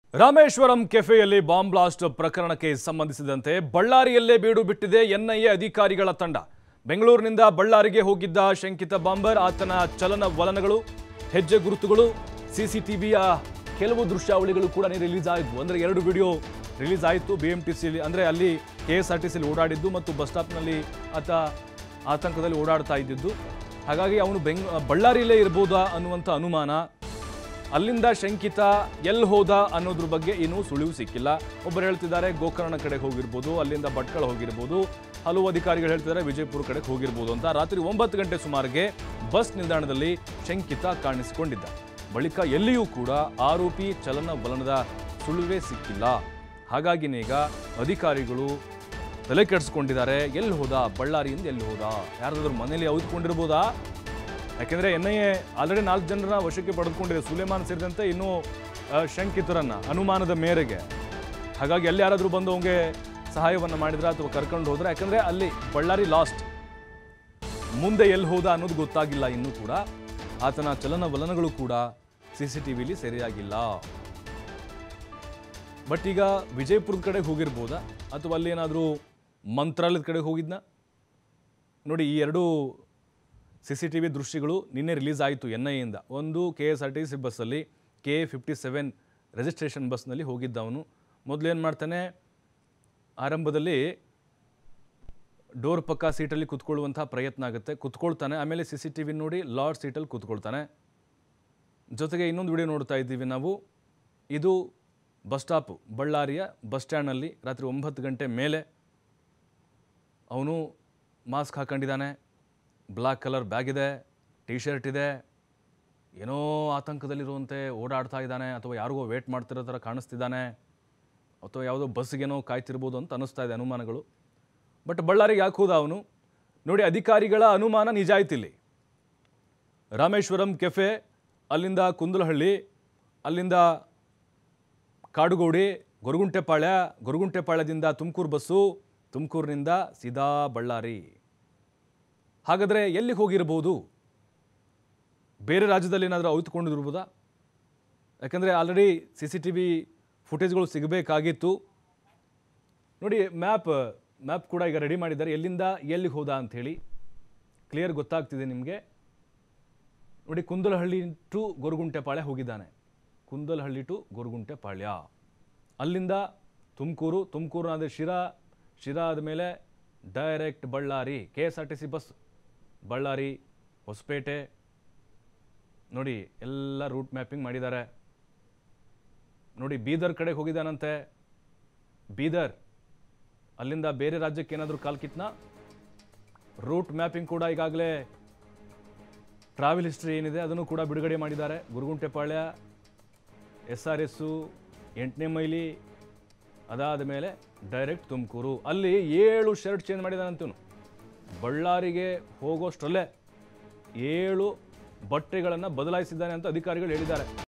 Rameswaram ಕೆಫೆಯಲ್ಲಿ bomb blast ಪ್ರಕರಣಕ್ಕೆ ಸಂಬಂಧಿಸಿದಂತೆ ಬಳ್ಳಾರಿಯಲ್ಲೇ ಬೀಡು ಬಿಟ್ಟಿದೆ ಎನ್ಐಎ ಅಧಿಕಾರಿಗಳ ತಂಡ ಬೆಂಗಳೂರಿನಿಂದ ಬಳ್ಳಾರಿಗೆ ಹೋಗಿದ್ದ ಶಂಕಿತ ಬಾಂಬರ್ ಆತನ ಚಲನವಲನಗಳು ಹೆಜ್ಜೆ ಗುರುತುಗಳು ಸಿಸಿಟಿವಿಯ ಕೆಲವು ದೃಶ್ಯಾವಳಿಗಳು ಕೂಡ ರಿಲೀಸ್ ಆಯಿತು ಅಂದರೆ ಎರಡು ವಿಡಿಯೋ ರಿಲೀಸ್ ಆಯಿತು ಬಿ ಎಂ ಟಿ ಸಿಲಿ ಅಂದರೆ ಅಲ್ಲಿ ಕೆ ಎಸ್ ಆರ್ ಟಿ ಸಿಲಿ ಓಡಾಡಿದ್ದು ಮತ್ತು ಬಸ್ ಸ್ಟಾಪ್ನಲ್ಲಿ ಆತ ಆತಂಕದಲ್ಲಿ ಓಡಾಡ್ತಾ ಇದ್ದಿದ್ದು ಹಾಗಾಗಿ ಅವನು ಬೆಂಗ್ ಬಳ್ಳಾರಿಯಲ್ಲೇ ಇರ್ಬೋದಾ ಅನ್ನುವಂಥ ಅನುಮಾನ ಅಲ್ಲಿಂದ ಶಂಕಿತ ಎಲ್ಲಿ ಹೋದ ಅನ್ನೋದ್ರ ಬಗ್ಗೆ ಇನ್ನೂ ಸುಳಿವು ಸಿಕ್ಕಿಲ್ಲ ಒಬ್ಬರು ಹೇಳ್ತಿದ್ದಾರೆ ಗೋಕರ್ಣ ಕಡೆಗೆ ಹೋಗಿರ್ಬೋದು ಅಲ್ಲಿಂದ ಭಟ್ಕಳ ಹೋಗಿರ್ಬೋದು ಹಲವು ಅಧಿಕಾರಿಗಳು ಹೇಳ್ತಿದ್ದಾರೆ ವಿಜಯಪುರ ಕಡೆಗೆ ಹೋಗಿರ್ಬೋದು ಅಂತ ರಾತ್ರಿ ಒಂಬತ್ತು ಗಂಟೆ ಸುಮಾರಿಗೆ ಬಸ್ ನಿಲ್ದಾಣದಲ್ಲಿ ಶಂಕಿತ ಕಾಣಿಸಿಕೊಂಡಿದ್ದ ಬಳಿಕ ಎಲ್ಲಿಯೂ ಕೂಡ ಆರೋಪಿ ಚಲನವಲನದ ಸುಳಿವೇ ಸಿಕ್ಕಿಲ್ಲ ಹಾಗಾಗಿನೇ ಈಗ ಅಧಿಕಾರಿಗಳು ತಲೆ ಕೆಡಿಸ್ಕೊಂಡಿದ್ದಾರೆ ಎಲ್ಲಿ ಹೋದ ಬಳ್ಳಾರಿಯಿಂದ ಎಲ್ಲಿ ಹೋದ ಯಾರಾದ್ರೂ ಮನೇಲಿ ಔದ್ಕೊಂಡಿರ್ಬೋದಾ ಯಾಕೆಂದ್ರೆ ಎನ್ ಐ ಎ ಆಲ್ರೆಡಿ ನಾಲ್ಕು ಜನರನ್ನ ವಶಕ್ಕೆ ಪಡೆದುಕೊಂಡಿದೆ ಸುಲೇಮಾನ್ ಸೇರಿದಂತೆ ಇನ್ನೂ ಆ, ಶಂಕಿತರನ್ನ ಅನುಮಾನದ ಮೇರೆಗೆ ಹಾಗಾಗಿ ಎಲ್ಲಿ ಯಾರಾದರೂ ಬಂದು ಅವಂಗೆ ಸಹಾಯವನ್ನು ಮಾಡಿದ್ರ ಅಥವಾ ಕರ್ಕೊಂಡು ಹೋದ್ರೆ ಯಾಕಂದ್ರೆ ಅಲ್ಲಿ ಬಳ್ಳಾರಿ ಲಾಸ್ಟ್ ಮುಂದೆ ಎಲ್ಲಿ ಹೋದ ಅನ್ನೋದು ಗೊತ್ತಾಗಿಲ್ಲ ಇನ್ನೂ ಕೂಡ ಆತನ ಚಲನವಲನಗಳು ಕೂಡ ಸಿ ಸಿ ಟಿ ವಿಲಿ ಸರಿಯಾಗಿಲ್ಲ ಬಟ್ ಈಗ ವಿಜಯಪುರದ ಕಡೆಗೆ ಹೋಗಿರ್ಬೋದಾ ಅಥವಾ ಅಲ್ಲಿ ಏನಾದರೂ ಮಂತ್ರಾಲಯದ ಕಡೆಗೆ ಹೋಗಿದ್ನಾ ನೋಡಿ ಈ ಎರಡು ಸಿ ಸಿ ಟಿ ವಿ ದೃಶ್ಯಗಳು ನಿನ್ನೆ ರಿಲೀಸ್ ಆಯಿತು ಎನ್ ಐಯಿಂದ ಒಂದು K S R T C ಬಸ್ಸಲ್ಲಿ K A fifty seven registration ಬಸ್ನಲ್ಲಿ ಹೋಗಿದ್ದವನು ಮೊದಲು ಏನು ಮಾಡ್ತಾನೆ ಆರಂಭದಲ್ಲಿ ಡೋರ್ ಪಕ್ಕ ಸೀಟಲ್ಲಿ ಕುತ್ಕೊಳ್ಳುವಂಥ ಪ್ರಯತ್ನ ಆಗುತ್ತೆ ಕುತ್ಕೊಳ್ತಾನೆ ಆಮೇಲೆ ಸಿ ಸಿ ಟಿ ವಿ ನೋಡಿ ಲಾರ್ಡ್ ಸೀಟಲ್ಲಿ ಕುತ್ಕೊಳ್ತಾನೆ ಜೊತೆಗೆ ಇನ್ನೊಂದು ವಿಡಿಯೋ ನೋಡ್ತಾ ಇದ್ದೀವಿ ನಾವು ಇದು ಬಸ್ ಸ್ಟಾಪು ಬಳ್ಳಾರಿಯ ಬಸ್ ಸ್ಟ್ಯಾಂಡ್ನಲ್ಲಿ ರಾತ್ರಿ ಒಂಬತ್ತು ಗಂಟೆ ಮೇಲೆ ಅವನು ಮಾಸ್ಕ್ ಹಾಕೊಂಡಿದ್ದಾನೆ ಬ್ಲ್ಯಾಕ್ ಕಲರ್ ಬ್ಯಾಗ್ ಇದೆ ಟಿ ಶರ್ಟ್ ಇದೆ ಏನೋ ಆತಂಕದಲ್ಲಿರುವಂತೆ ಓಡಾಡ್ತಾ ಇದ್ದಾನೆ ಅಥವಾ ಯಾರಿಗೋ ವೇಟ್ ಮಾಡ್ತಿರೋ ಥರ ಕಾಣಿಸ್ತಿದ್ದಾನೆ ಅಥವಾ ಯಾವುದೋ ಬಸ್ಸಿಗೇನೋ ಕಾಯ್ತಿರ್ಬೋದು ಅಂತ ಅನ್ನಿಸ್ತಾ ಇದೆ ಅನುಮಾನಗಳು ಬಟ್ ಬಳ್ಳಾರಿಗೆ ಯಾಕೆ ಹೋದ ಅವನು ನೋಡಿ ಅಧಿಕಾರಿಗಳ ಅನುಮಾನ ನಿಜ ಆಯ್ತಿಲ್ಲಿ ರಾಮೇಶ್ವರಂ ಕೆಫೆ ಅಲ್ಲಿಂದ ಕುಂದಲಹಳ್ಳಿ ಅಲ್ಲಿಂದ ಕಾಡುಗೋಡಿ ಗೊರಗುಂಟೆಪಾಳ್ಯ ಗೊರಗುಂಟೆಪಾಳ್ಯದಿಂದ ತುಮಕೂರು ಬಸ್ಸು ತುಮಕೂರಿನಿಂದ ಸೀದಾ ಬಳ್ಳಾರಿ ಹಾಗಾದರೆ ಎಲ್ಲಿಗೆ ಹೋಗಿರ್ಬೋದು ಬೇರೆ ರಾಜ್ಯದಲ್ಲಿ ಏನಾದರೂ ಔತ್ಕೊಂಡಿರ್ಬೋದಾ ಯಾಕಂದರೆ already C C T V ಫುಟೇಜ್ಗಳು ಸಿಗಬೇಕಾಗಿತ್ತು ನೋಡಿ ಮ್ಯಾಪ್ ಮ್ಯಾಪ್ ಕೂಡ ಈಗ ರೆಡಿ ಮಾಡಿದ್ದಾರೆ ಎಲ್ಲಿಂದ ಎಲ್ಲಿಗೆ ಹೋದ ಅಂಥೇಳಿ ಕ್ಲಿಯರ್ ಗೊತ್ತಾಗ್ತಿದೆ ನಿಮಗೆ ನೋಡಿ ಕುಂದಲಹಳ್ಳಿ ಟು ಗೊರಗುಂಟೆಪಾಳ್ಯ ಹೋಗಿದ್ದಾನೆ ಕುಂದಲಹಳ್ಳಿ ಟು ಗೊರಗುಂಟೆಪಾಳ್ಯ ಅಲ್ಲಿಂದ ತುಮಕೂರು ತುಮಕೂರು ಅಂದರೆ ಶಿರಾ ಶಿರಾ ಆದಮೇಲೆ direct Ballari K S R T C bus Ballari Hosapete ನೋಡಿ ಎಲ್ಲ ರೂಟ್ ಮ್ಯಾಪಿಂಗ್ ಮಾಡಿದ್ದಾರೆ ನೋಡಿ ಬೀದರ್ ಕಡೆಗೆ ಹೋಗಿದ್ದಾನಂತೆ ಬೀದರ್ ಅಲ್ಲಿಂದ ಬೇರೆ ರಾಜ್ಯಕ್ಕೆ ಏನಾದರೂ ಕಾಲ್ಕಿತ್ನ ರೂಟ್ ಮ್ಯಾಪಿಂಗ್ ಕೂಡ ಈಗಾಗಲೇ ಟ್ರಾವೆಲ್ ಹಿಸ್ಟ್ರಿ ಏನಿದೆ ಅದನ್ನು ಕೂಡ ಬಿಡುಗಡೆ ಮಾಡಿದ್ದಾರೆ ಗುರುಗುಂಟೆಪಾಳ್ಯ ಎಸ್ ಆರ್ ಎಸ್ಸು ಎಂಟನೇ ಮೈಲಿ ಅದಾದ ಮೇಲೆ ಡೈರೆಕ್ಟ್ ತುಮಕೂರು ಅಲ್ಲಿ ಏಳು ಶರ್ಟ್ ಚೇಂಜ್ ಮಾಡಿದಾನಂತವನು ಬಳ್ಳಾರಿಗೆ ಹೋಗೋಷ್ಟರಲ್ಲೇ ಏಳು ಬಟ್ಟೆಗಳನ್ನು ಬದಲಾಯಿಸಿದ್ದಾನೆ ಅಂತ ಅಧಿಕಾರಿಗಳು ಹೇಳಿದ್ದಾರೆ